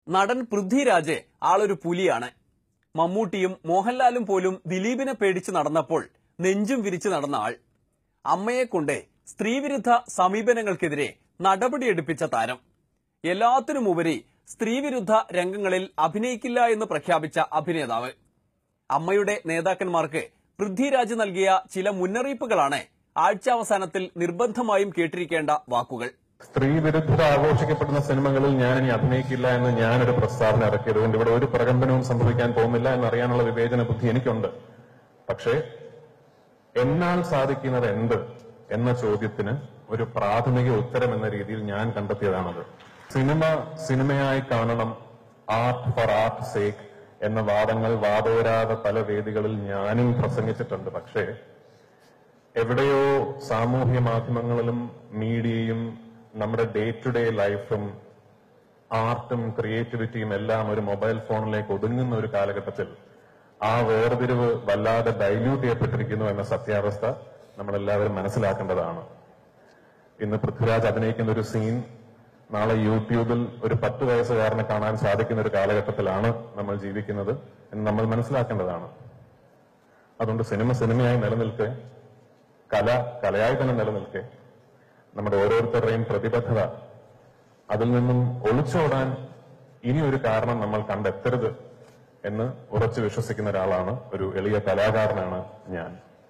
നടൻ പൃഥ്വിരാജ് ആളൊരു പുലിയാണ് മമ്മൂട്ടിയും മോഹൻലാലും പോലും ദിലീപിനെ പേടിച്ച് നടന്നപ്പോൾ നെഞ്ചും വിരിച്ച് നടന്ന ആൾ അമ്മയെ കൊണ്ട് സ്ത്രീവിരുദ്ധ സമീപനങ്ങൾക്കെതിരെ നടപടിയെടുപ്പിച്ച താരം എല്ലാത്തിനുമുപരി സ്ത്രീവിരുദ്ധ രംഗങ്ങളിൽ അഭിനയിക്കില്ല എന്ന് പ്രഖ്യാപിച്ച അഭിനേതാവ് അമ്മയുടെ നേതാക്കന്മാർക്ക് പൃഥ്വിരാജ് നൽകിയ ചില മുന്നറിയിപ്പുകളാണ് ആഴ്ചാവസാനത്തിൽ നിർബന്ധമായും കേട്ടിരിക്കേണ്ട വാക്കുകൾ സ്ത്രീ വിരുദ്ധത ആഘോഷിക്കപ്പെടുന്ന സിനിമകളിൽ ഞാൻ ഇനി അഭിനയിക്കില്ല എന്ന് ഞാനൊരു പ്രസ്താവന ഇറക്കിയതുകൊണ്ട് ഇവിടെ ഒരു പ്രകമ്പനവും സംഭവിക്കാൻ പോകുന്നില്ല എന്നറിയാനുള്ള വിവേചന ബുദ്ധി എനിക്കുണ്ട് പക്ഷേ എന്നാൽ സാധിക്കുന്നത് എന്ത് എന്ന ചോദ്യത്തിന് ഒരു പ്രാഥമിക ഉത്തരം എന്ന രീതിയിൽ ഞാൻ കണ്ടെത്തിയതാണത് സിനിമ സിനിമയായി കാണണം ആർട്ട് ഫോർ ആർട്ട് സേക്ക് എന്ന വാദങ്ങൾ വാദോരാതെ പല വേദികളിൽ ഞാനും പ്രസംഗിച്ചിട്ടുണ്ട് പക്ഷേ എവിടെയോ സാമൂഹ്യ മാധ്യമങ്ങളിലും മീഡിയയും നമ്മുടെ ഡേ ടു ഡേ ലൈഫും ആർട്ടും ക്രിയേറ്റിവിറ്റിയും എല്ലാം ഒരു മൊബൈൽ ഫോണിലേക്ക് ഒതുങ്ങുന്ന ഒരു കാലഘട്ടത്തിൽ ആ വേർതിരിവ് വല്ലാതെ ഡൈല്യൂട്ട് ചെയ്യപ്പെട്ടിരിക്കുന്നു എന്ന സത്യാവസ്ഥ നമ്മളെല്ലാവരും മനസ്സിലാക്കേണ്ടതാണ് ഇന്ന് പൃഥ്വിരാജ് അഭിനയിക്കുന്ന ഒരു സീൻ നാളെ യൂട്യൂബിൽ ഒരു പത്ത് വയസ്സുകാരനെ കാണാൻ സാധിക്കുന്ന ഒരു കാലഘട്ടത്തിലാണ് നമ്മൾ ജീവിക്കുന്നത് എന്ന് നമ്മൾ മനസ്സിലാക്കേണ്ടതാണ് അതുകൊണ്ട് സിനിമ സിനിമയായി നിലനിൽക്കെ കല കലയായി തന്നെ നിലനിൽക്കെ നമ്മുടെ ഓരോരുത്തരുടെയും പ്രതിബദ്ധത അതിൽ നിന്നും ഒളിച്ചോടാൻ ഇനി ഒരു കാരണം നമ്മൾ കണ്ടെത്തരുത് എന്ന് ഉറച്ചു വിശ്വസിക്കുന്ന ഒരാളാണ് ഒരു എളിയ കലാകാരനാണ് ഞാൻ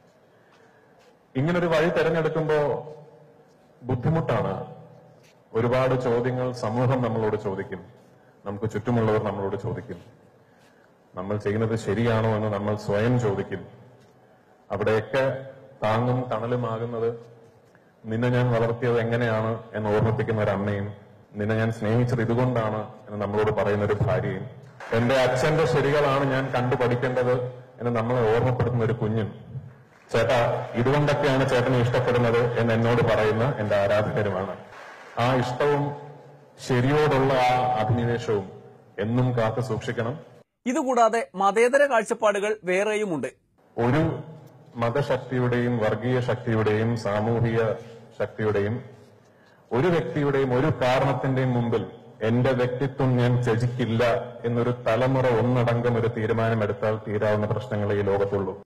ഇങ്ങനൊരു വഴി തിരഞ്ഞെടുക്കുമ്പോ ബുദ്ധിമുട്ടാണ് ഒരുപാട് ചോദ്യങ്ങൾ സമൂഹം നമ്മളോട് ചോദിക്കും നമുക്ക് ചുറ്റുമുള്ളവർ നമ്മളോട് ചോദിക്കും നമ്മൾ ചെയ്യുന്നത് ശരിയാണോ എന്ന് നമ്മൾ സ്വയം ചോദിക്കും അവിടെയൊക്കെ താങ്ങും തണലുമാകുന്നത് നിന്നെ ഞാൻ വളർത്തിയത് എങ്ങനെയാണ് എന്ന് ഓർമ്മിപ്പിക്കുന്ന ഒരു അമ്മയും നിന്നെ ഞാൻ സ്നേഹിച്ചത് ഇതുകൊണ്ടാണ് എന്ന് നമ്മളോട് പറയുന്ന ഒരു ഭാര്യയും എന്റെ അച്ഛന്റെ ശരികളാണ് ഞാൻ കണ്ടു പഠിക്കേണ്ടത് എന്ന് നമ്മളെ ഓർമ്മപ്പെടുത്തുന്ന ഒരു കുഞ്ഞും ചേട്ടാ ഇതുകൊണ്ടൊക്കെയാണ് ചേട്ടനെ ഇഷ്ടപ്പെടുന്നത് എന്ന് എന്നോട് പറയുന്ന എന്റെ ആരാധകരുമാണ് ആ ഇഷ്ടവും ശരിയോടുള്ള ആ അഭിനിവേശവും എന്നും കാത്തു സൂക്ഷിക്കണം ഇതുകൂടാതെ മതേതര കാഴ്ചപ്പാടുകൾ വേറെയുമുണ്ട് ഒരു മതശക്തിയുടെയും വർഗീയ ശക്തിയുടെയും സാമൂഹിക ശക്തിയുടെയും ഒരു വ്യക്തിയുടെയും ഒരു കാരണത്തിന്റെയും മുമ്പിൽ എന്റെ വ്യക്തിത്വം ഞാൻ ത്യജിക്കില്ല എന്നൊരു തലമുറ ഒന്നടങ്കം ഒരു തീരുമാനമെടുത്താൽ തീരാവുന്ന പ്രശ്നങ്ങളെ ഈ ലോകത്തുള്ളൂ